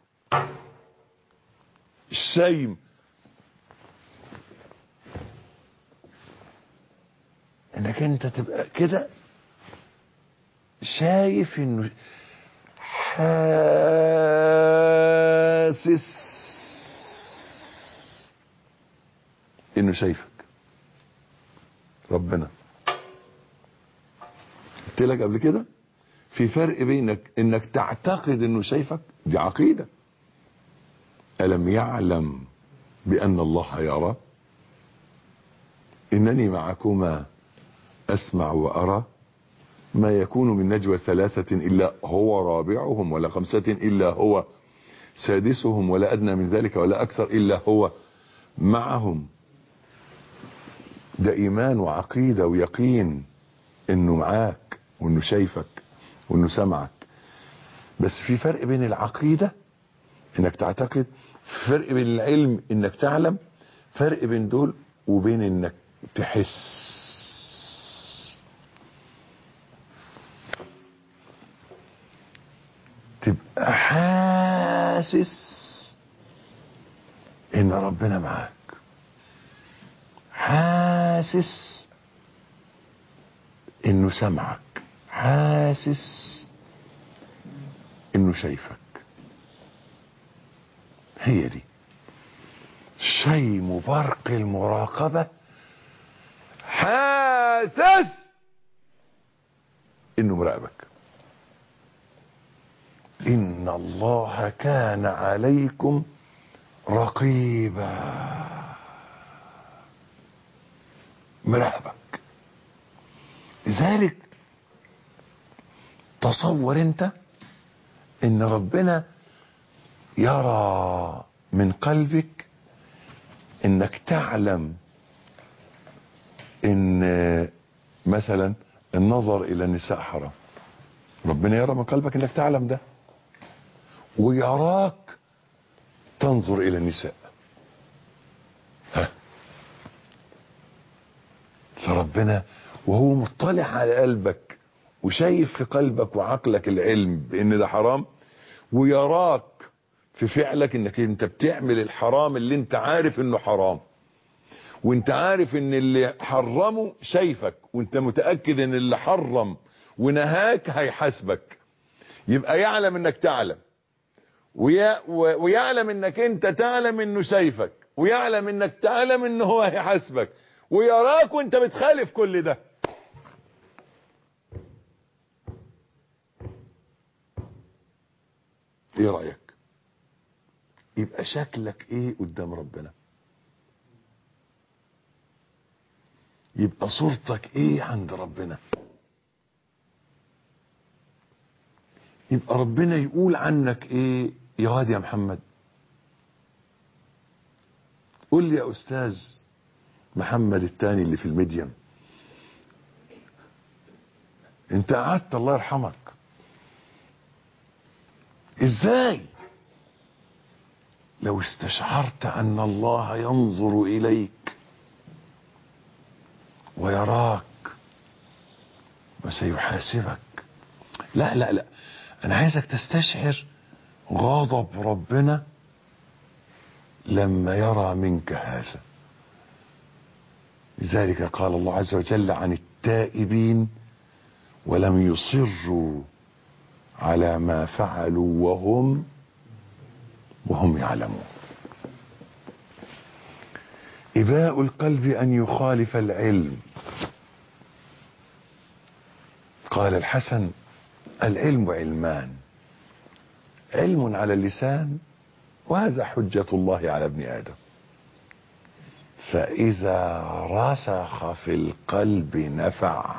الشيم انك انت تبقى كده شايف انه حاسس انه شايفك ربنا قلت لك قبل كده في فرق بينك انك تعتقد انه شايفك دي عقيده الم يعلم بان الله يرى انني معكما اسمع وارى ما يكون من نجوى ثلاثة إلا هو رابعهم ولا خمسة إلا هو سادسهم ولا أدنى من ذلك ولا أكثر إلا هو معهم ده إيمان وعقيدة ويقين إنه معاك وإنه شايفك وإنه سمعك بس في فرق بين العقيدة إنك تعتقد فرق بين العلم إنك تعلم فرق بين دول وبين إنك تحس تبقى حاسس ان ربنا معاك حاسس انه سمعك حاسس انه شايفك هي دي شيم برق المراقبة حاسس انه مراقبك ان الله كان عليكم رقيبا مراقبك لذلك تصور انت ان ربنا يرى من قلبك انك تعلم ان مثلا النظر الى النساء حرام ربنا يرى من قلبك انك تعلم ده ويراك تنظر الى النساء ها فربنا وهو مطلع على قلبك وشايف في قلبك وعقلك العلم بان ده حرام ويراك في فعلك انك انت بتعمل الحرام اللي انت عارف انه حرام وانت عارف ان اللي حرمه شايفك وانت متأكد ان اللي حرم ونهاك هيحاسبك يبقى يعلم انك تعلم ويا ويعلم انك انت تعلم انه شايفك ويعلم انك تعلم انه هو هيحاسبك ويراك وانت بتخالف كل ده ايه رأيك يبقى شكلك ايه قدام ربنا يبقى صورتك ايه عند ربنا يبقى ربنا يقول عنك ايه يا واد يا محمد قول لي يا استاذ محمد التاني اللي في الميديم انت قعدت الله يرحمك ازاي لو استشعرت ان الله ينظر اليك ويراك وسيحاسبك لا لا لا انا عايزك تستشعر غضب ربنا لما يرى منك هذا لذلك قال الله عز وجل عن التائبين ولم يصروا على ما فعلوا وهم وهم يعلمون إباء القلب أن يخالف العلم قال الحسن العلم علمان علم على اللسان وهذا حجة الله على ابن آدم فإذا رسخ في القلب نفع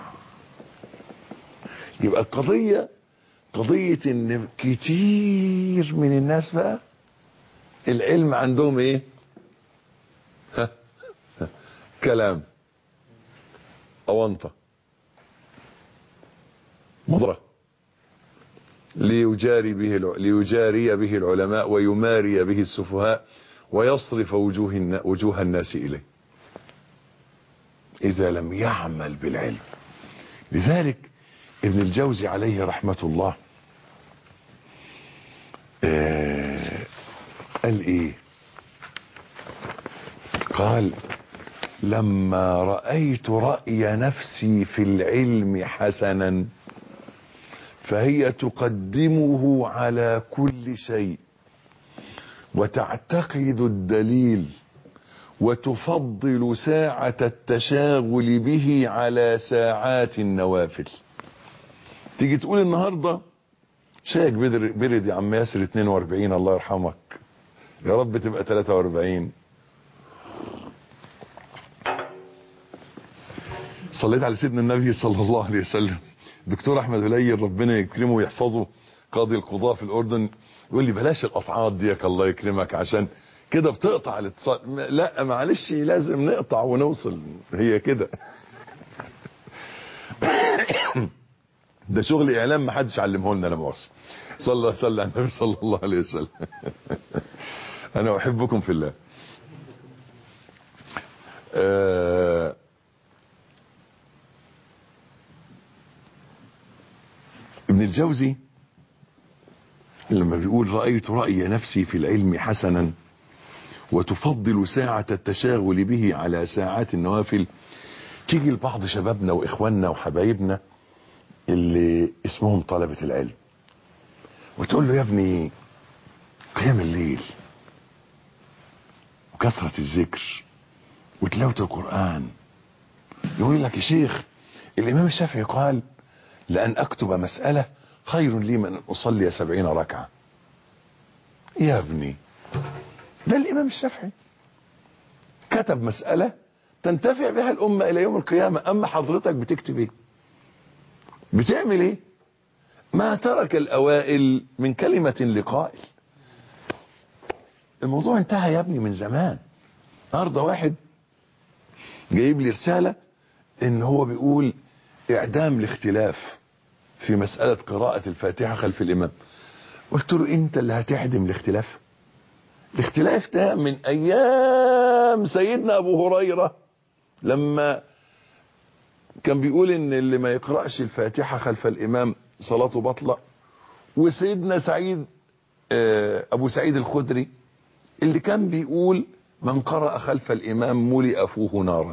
يبقى القضية قضية ان كتير من الناس بقى العلم عندهم ايه ها ها كلام اونطة مضرة ليجاري به ليجاري به العلماء ويماري به السفهاء ويصرف وجوه وجوه الناس اليه اذا لم يعمل بالعلم لذلك ابن الجوزي عليه رحمة الله آه قال ايه قال لما رأيت رأي نفسي في العلم حسنا فهي تقدمه على كل شيء وتعتقد الدليل وتفضل ساعة التشاغل به على ساعات النوافل تيجي تقول النهاردة شايك برد يا عم ياسر 42 الله يرحمك يا رب تبقى 43 صليت على سيدنا النبي صلى الله عليه وسلم دكتور احمد هليل ربنا يكرمه ويحفظه قاضي القضاء في الاردن يقول لي بلاش القطعات ديك الله يكرمك عشان كده بتقطع الاتصال لا معلش لازم نقطع ونوصل هي كده ده شغل اعلام ما حدش علمه لنا لا مؤاخذه صلى الله صلى على النبي صلى الله عليه وسلم انا احبكم في الله آه ابن الجوزي لما بيقول رأيت رأي نفسي في العلم حسنا وتفضل ساعة التشاغل به على ساعات النوافل تيجي لبعض شبابنا واخواننا وحبايبنا اللي اسمهم طلبة العلم وتقول له يا ابني قيام الليل وكثرة الذكر وتلاوة القرآن يقول لك يا شيخ الإمام الشافعي قال لأن أكتب مسألة خير لي من أن أصلي سبعين ركعة يا ابني ده الإمام الشافعي كتب مسألة تنتفع بها الأمة إلى يوم القيامة أما حضرتك بتكتب إيه بتعمل إيه ما ترك الأوائل من كلمة لقائل الموضوع انتهى يا ابني من زمان النهارده واحد جايب لي رسالة ان هو بيقول اعدام الاختلاف في مسألة قراءة الفاتحة خلف الامام قلت له انت اللي هتعدم الاختلاف الاختلاف ده من ايام سيدنا ابو هريرة لما كان بيقول ان اللي ما يقرأش الفاتحة خلف الامام صلاته بطلة وسيدنا سعيد ابو سعيد الخدري اللي كان بيقول من قرأ خلف الامام ملئ فوه نارا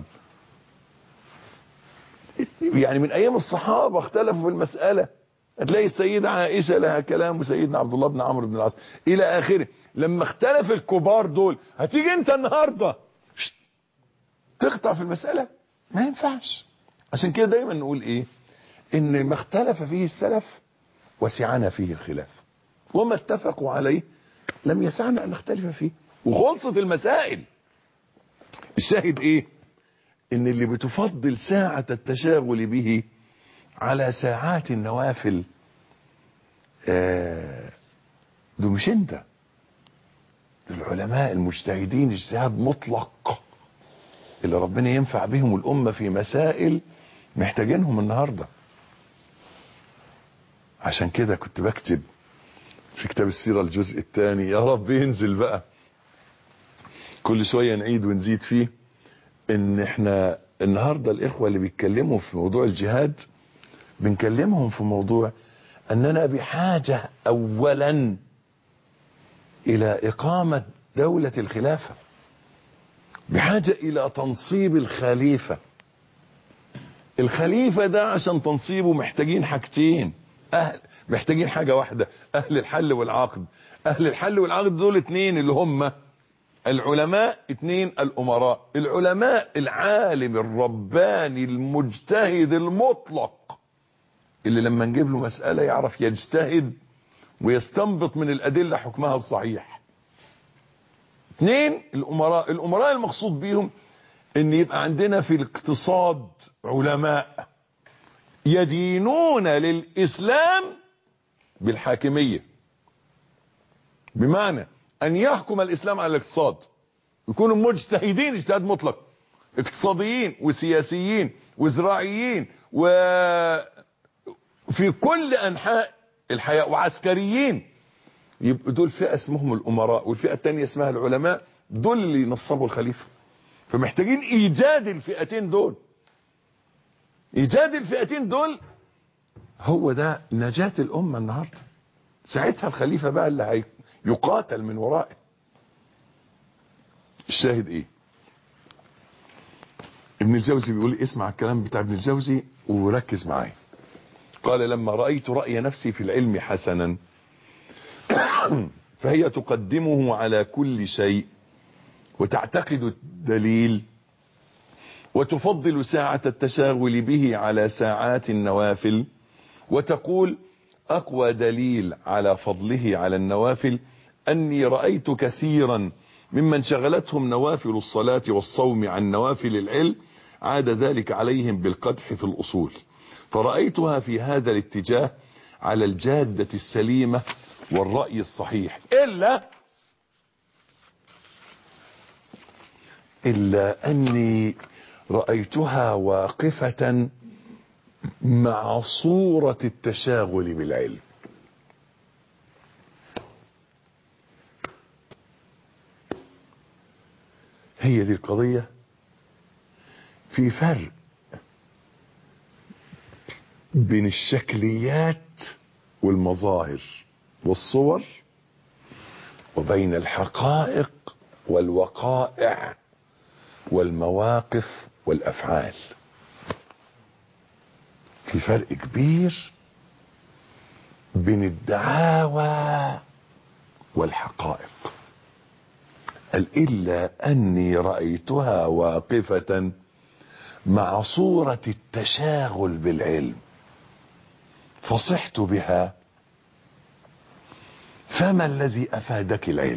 يعني من ايام الصحابة اختلفوا في المسألة هتلاقي السيدة عائشة لها كلام وسيدنا عبد الله بن عمرو بن العاص الى اخره لما اختلف الكبار دول هتيجي انت النهاردة تقطع في المسألة ما ينفعش عشان كده دايما نقول ايه ان ما اختلف فيه السلف وسعنا فيه الخلاف وما اتفقوا عليه لم يسعنا ان نختلف فيه وخلصت المسائل الشاهد ايه ان اللي بتفضل ساعة التشاغل به على ساعات النوافل آه دول مش انت العلماء المجتهدين اجتهاد مطلق اللي ربنا ينفع بهم الامة في مسائل محتاجينهم النهاردة عشان كده كنت بكتب في كتاب السيرة الجزء الثاني يا رب ينزل بقى كل شوية نعيد ونزيد فيه ان احنا النهاردة الاخوة اللي بيتكلموا في موضوع الجهاد بنكلمهم في موضوع اننا بحاجة اولا الى اقامة دولة الخلافة بحاجة الى تنصيب الخليفة الخليفة ده عشان تنصيبه محتاجين حاجتين أهل محتاجين حاجة واحدة أهل الحل والعقد أهل الحل والعقد دول اتنين اللي هم العلماء اتنين الأمراء العلماء العالم الرباني المجتهد المطلق اللي لما نجيب له مسألة يعرف يجتهد ويستنبط من الأدلة حكمها الصحيح اتنين الأمراء الأمراء المقصود بيهم ان يبقى عندنا في الاقتصاد علماء يدينون للإسلام بالحاكمية بمعنى أن يحكم الإسلام على الاقتصاد يكونوا مجتهدين اجتهاد مطلق اقتصاديين وسياسيين وزراعيين وفي كل أنحاء الحياة وعسكريين يبقوا دول فئة اسمهم الأمراء والفئة الثانية اسمها العلماء دول اللي ينصبوا الخليفة فمحتاجين إيجاد الفئتين دول ايجاد الفئتين دول هو ده نجاة الامة النهاردة ساعتها الخليفة بقى اللي هيقاتل من ورائه الشاهد ايه ابن الجوزي بيقول اسمع الكلام بتاع ابن الجوزي وركز معايا قال لما رأيت رأي نفسي في العلم حسنا فهي تقدمه على كل شيء وتعتقد الدليل وتفضل ساعة التشاغل به على ساعات النوافل وتقول أقوى دليل على فضله على النوافل أني رأيت كثيرا ممن شغلتهم نوافل الصلاة والصوم عن نوافل العلم عاد ذلك عليهم بالقدح في الأصول فرأيتها في هذا الاتجاه على الجادة السليمة والرأي الصحيح إلا إلا أني رأيتها واقفة مع صورة التشاغل بالعلم هي دي القضية في فرق بين الشكليات والمظاهر والصور وبين الحقائق والوقائع والمواقف والافعال في فرق كبير بين الدعاوى والحقائق قال إلا أني رأيتها واقفة مع صورة التشاغل بالعلم فصحت بها فما الذي أفادك العلم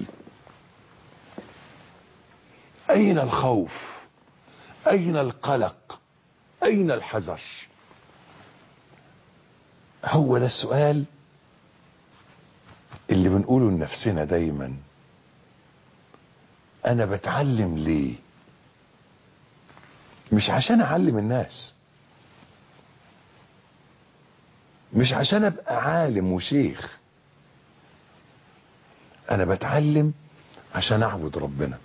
أين الخوف أين القلق أين الحذر هو ده السؤال اللي بنقوله لنفسنا دايما انا بتعلم ليه مش عشان اعلم الناس مش عشان ابقى عالم وشيخ انا بتعلم عشان اعبد ربنا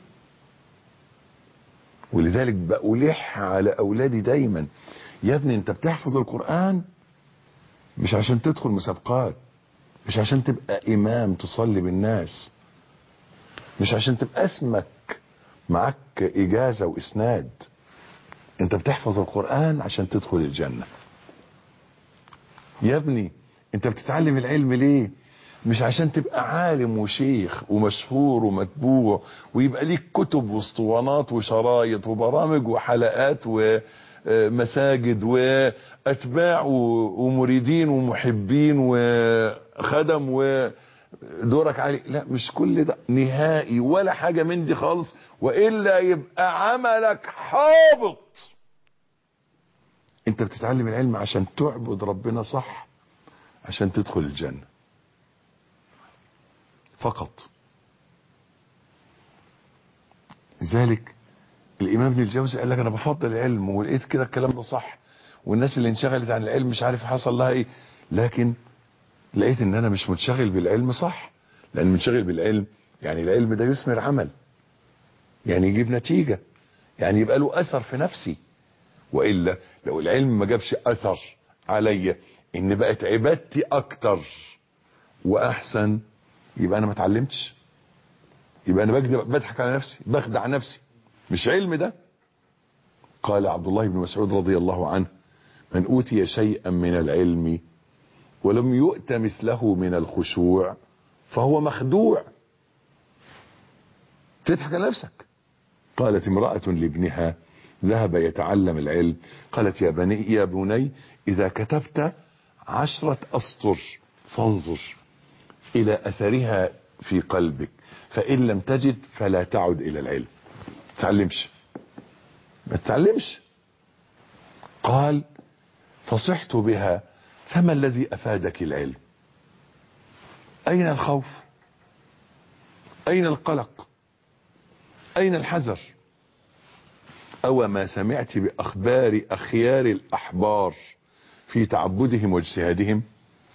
ولذلك بألح على اولادي دايما يا ابني انت بتحفظ القرآن مش عشان تدخل مسابقات مش عشان تبقى امام تصلي بالناس مش عشان تبقى اسمك معك اجازة واسناد انت بتحفظ القرآن عشان تدخل الجنة يا ابني انت بتتعلم العلم ليه مش عشان تبقى عالم وشيخ ومشهور ومتبوع ويبقى ليك كتب واسطوانات وشرايط وبرامج وحلقات ومساجد واتباع ومريدين ومحبين وخدم ودورك عليه لا مش كل ده نهائي ولا حاجة من دي خالص وإلا يبقى عملك حابط انت بتتعلم العلم عشان تعبد ربنا صح عشان تدخل الجنة فقط لذلك الامام ابن الجوزي قال لك انا بفضل العلم ولقيت كده الكلام ده صح والناس اللي انشغلت عن العلم مش عارف حصل لها ايه لكن لقيت ان انا مش منشغل بالعلم صح لان منشغل بالعلم يعني العلم ده يثمر عمل يعني يجيب نتيجة يعني يبقى له اثر في نفسي والا لو العلم ما جابش اثر عليا ان بقت عبادتي اكتر واحسن يبقى انا ما اتعلمتش يبقى انا بكذب بضحك على نفسي بخدع نفسي مش علم ده قال عبد الله بن مسعود رضي الله عنه من اوتي شيئا من العلم ولم يؤت مثله من الخشوع فهو مخدوع تضحك على نفسك قالت امرأة لابنها ذهب يتعلم العلم قالت يا بني يا بني اذا كتبت عشرة اسطر فانظر الى اثرها في قلبك فان لم تجد فلا تعد الى العلم تعلمش ما تتعلمش قال فصحت بها فما الذي افادك العلم اين الخوف اين القلق اين الحذر او ما سمعت باخبار اخيار الاحبار في تعبدهم واجتهادهم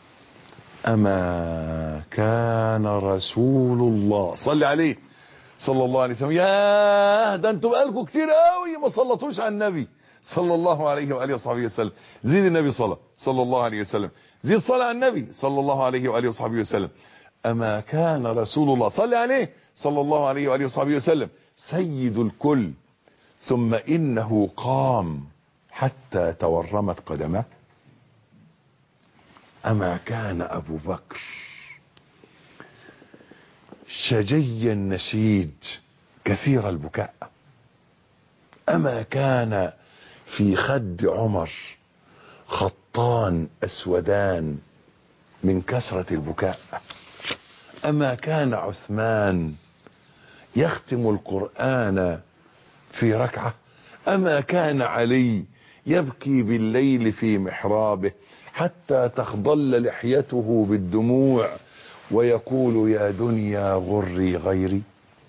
اما كان رسول الله صلي عليه صلى الله عليه وسلم ياه ده انتوا بقالكم كتير قوي ما صلتوش على النبي صلى الله عليه واله وصحبه وسلم زيد النبي صلى صلى الله عليه وسلم زيد صلى على النبي صلى الله عليه واله وصحبه وسلم اما كان رسول الله صلي عليه صلى الله عليه واله وصحبه وسلم سيد الكل ثم انه قام حتى تورمت قدمه اما كان ابو بكر شجي النشيد كثير البكاء اما كان في خد عمر خطان اسودان من كثرة البكاء اما كان عثمان يختم القرآن في ركعة اما كان علي يبكي بالليل في محرابه حتى تخضل لحيته بالدموع ويقول يا دنيا غري غيري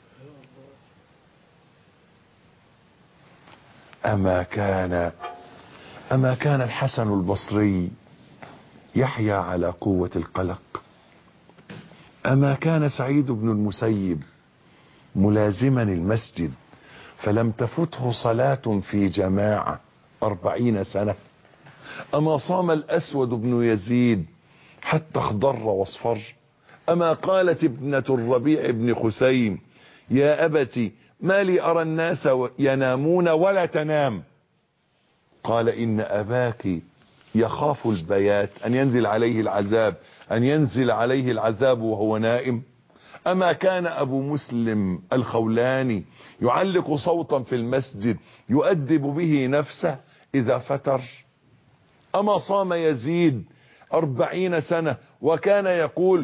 اما كان اما كان الحسن البصري يحيا على قوة القلق اما كان سعيد بن المسيب ملازما المسجد فلم تفته صلاة في جماعة أربعين سنة أما صام الأسود بن يزيد حتى اخضر واصفر أما قالت ابنة الربيع بن خسيم يا أبت ما لي أرى الناس ينامون ولا تنام قال إن أباك يخاف البيات أن ينزل عليه العذاب أن ينزل عليه العذاب وهو نائم أما كان أبو مسلم الخولاني يعلق صوتا في المسجد يؤدب به نفسه إذا فتر أما صام يزيد أربعين سنة وكان يقول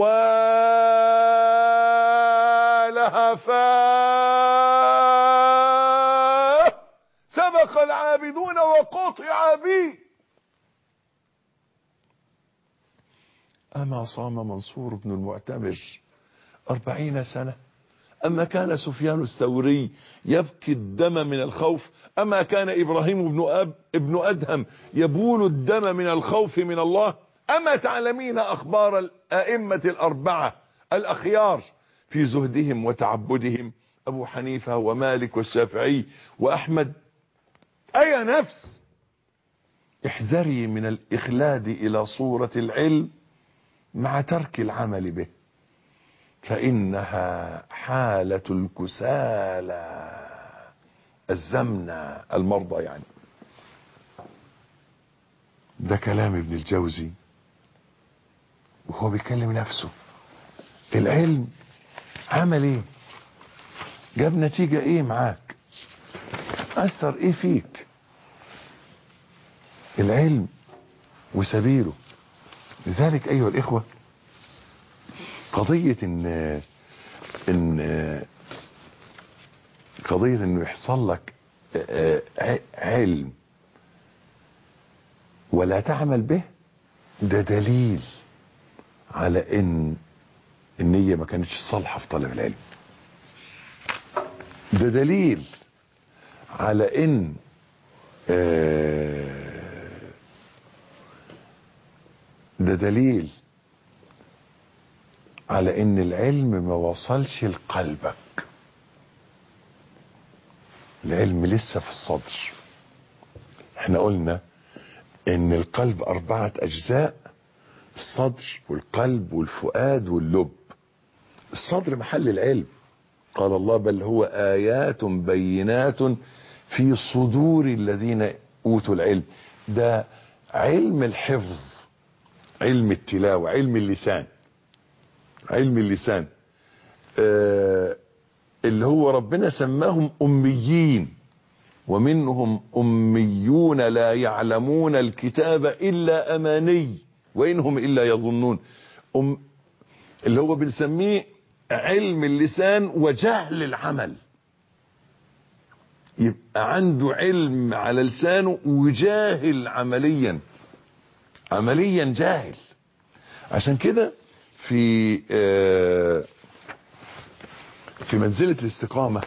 ولها فاه سبق العابدون وقطع بي أما صام منصور بن المعتمر أربعين سنة أما كان سفيان الثوري يبكي الدم من الخوف أما كان إبراهيم بن, أب ابن أدهم يبول الدم من الخوف من الله أما تعلمين أخبار الأئمة الأربعة الأخيار في زهدهم وتعبدهم أبو حنيفة ومالك والشافعي وأحمد أي نفس احذري من الإخلاد إلى صورة العلم مع ترك العمل به فإنها حالة الكسالى الزمنة المرضى يعني ده كلام ابن الجوزي وهو بيكلم نفسه العلم عمل ايه جاب نتيجة ايه معاك اثر ايه فيك العلم وسبيله لذلك ايها الاخوة قضية ان ان قضية انه يحصل لك علم ولا تعمل به ده دليل على ان النية ما كانتش صالحة في طلب العلم ده دليل على ان ده دليل على ان العلم ما وصلش لقلبك العلم لسه في الصدر احنا قلنا ان القلب اربعة اجزاء الصدر والقلب والفؤاد واللب الصدر محل العلم قال الله بل هو ايات بينات في صدور الذين اوتوا العلم ده علم الحفظ علم التلاوة علم اللسان علم اللسان آه اللي هو ربنا سماهم أميين ومنهم أميون لا يعلمون الكتاب إلا أماني وإنهم إلا يظنون أم اللي هو بنسميه علم اللسان وجهل العمل يبقى عنده علم على لسانه وجاهل عمليا عمليا جاهل عشان كده في آه في منزلة الاستقامة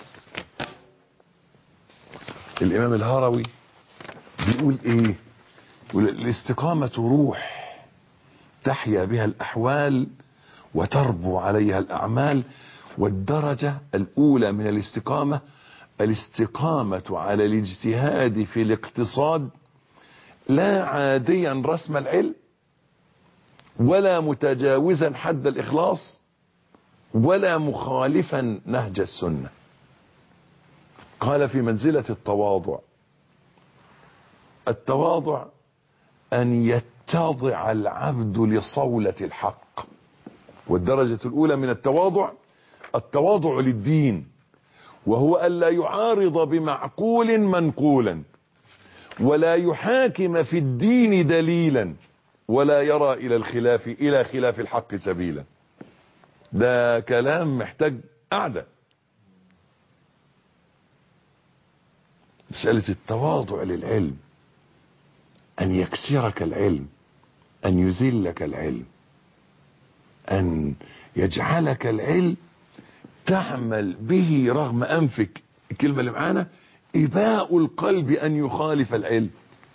الامام الهروي بيقول ايه يقول الاستقامة روح تحيا بها الاحوال وتربو عليها الاعمال والدرجة الاولى من الاستقامة الاستقامة على الاجتهاد في الاقتصاد لا عاديا رسم العلم ولا متجاوزا حد الاخلاص ولا مخالفا نهج السنة قال في منزلة التواضع التواضع ان يتضع العبد لصولة الحق والدرجة الاولى من التواضع التواضع للدين وهو الا يعارض بمعقول منقولا ولا يحاكم في الدين دليلا ولا يرى الى الخلاف الى خلاف الحق سبيلا ده كلام محتاج قعدة مسألة التواضع للعلم أن يكسرك العلم أن يذلك العلم أن يجعلك العلم تعمل به رغم أنفك الكلمة اللي معانا إباء القلب أن يخالف العلم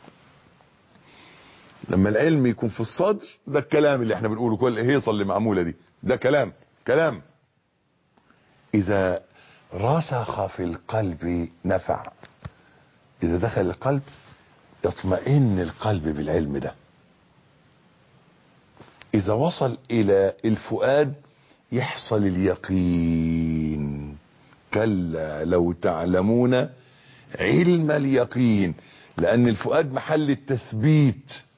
لما العلم يكون في الصدر ده الكلام اللي احنا بنقوله كل الهيصة اللي معمولة دي ده كلام كلام اذا رسخ في القلب نفع اذا دخل القلب يطمئن القلب بالعلم ده اذا وصل الى الفؤاد يحصل اليقين كلا لو تعلمون علم اليقين لان الفؤاد محل التثبيت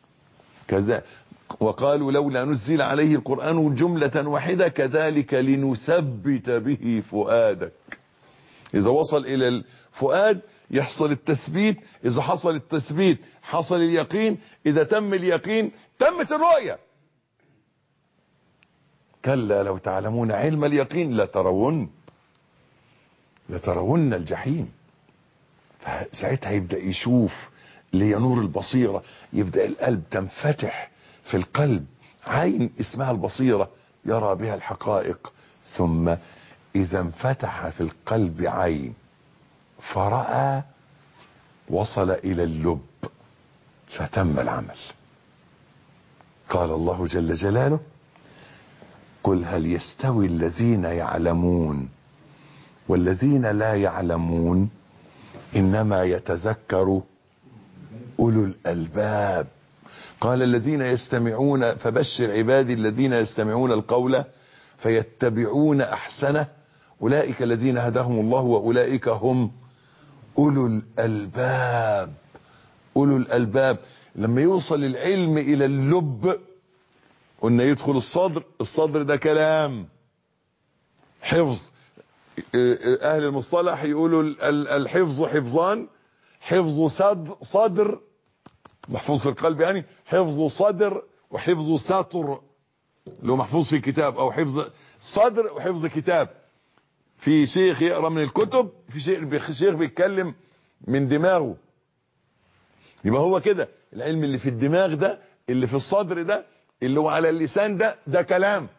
كذا وقالوا لولا نزل عليه القرآن جملة واحدة كذلك لنثبت به فؤادك إذا وصل إلى الفؤاد يحصل التثبيت إذا حصل التثبيت حصل اليقين إذا تم اليقين تمت الرؤية كلا لو تعلمون علم اليقين لترون لترون الجحيم فساعتها يبدأ يشوف لينور البصيرة يبدأ القلب تنفتح في القلب عين اسمها البصيرة يرى بها الحقائق ثم إذا انفتح في القلب عين فرأى وصل إلى اللب فتم العمل قال الله جل جلاله قل هل يستوي الذين يعلمون والذين لا يعلمون إنما يتذكر أولو الألباب قال الذين يستمعون فبشر عبادي الذين يستمعون القول فيتبعون أحسنه أولئك الذين هداهم الله وأولئك هم أولو الألباب أولو الألباب لما يوصل العلم إلى اللب قلنا يدخل الصدر الصدر ده كلام حفظ أهل المصطلح يقولوا الحفظ حفظان حفظ صدر, صدر محفوظ في القلب يعني حفظ صدر وحفظ سطر لو محفوظ في كتاب او حفظ صدر وحفظ كتاب في شيخ يقرا من الكتب في شيخ شيخ بيتكلم من دماغه يبقى هو كده العلم اللي في الدماغ ده اللي في الصدر ده اللي هو على اللسان ده ده كلام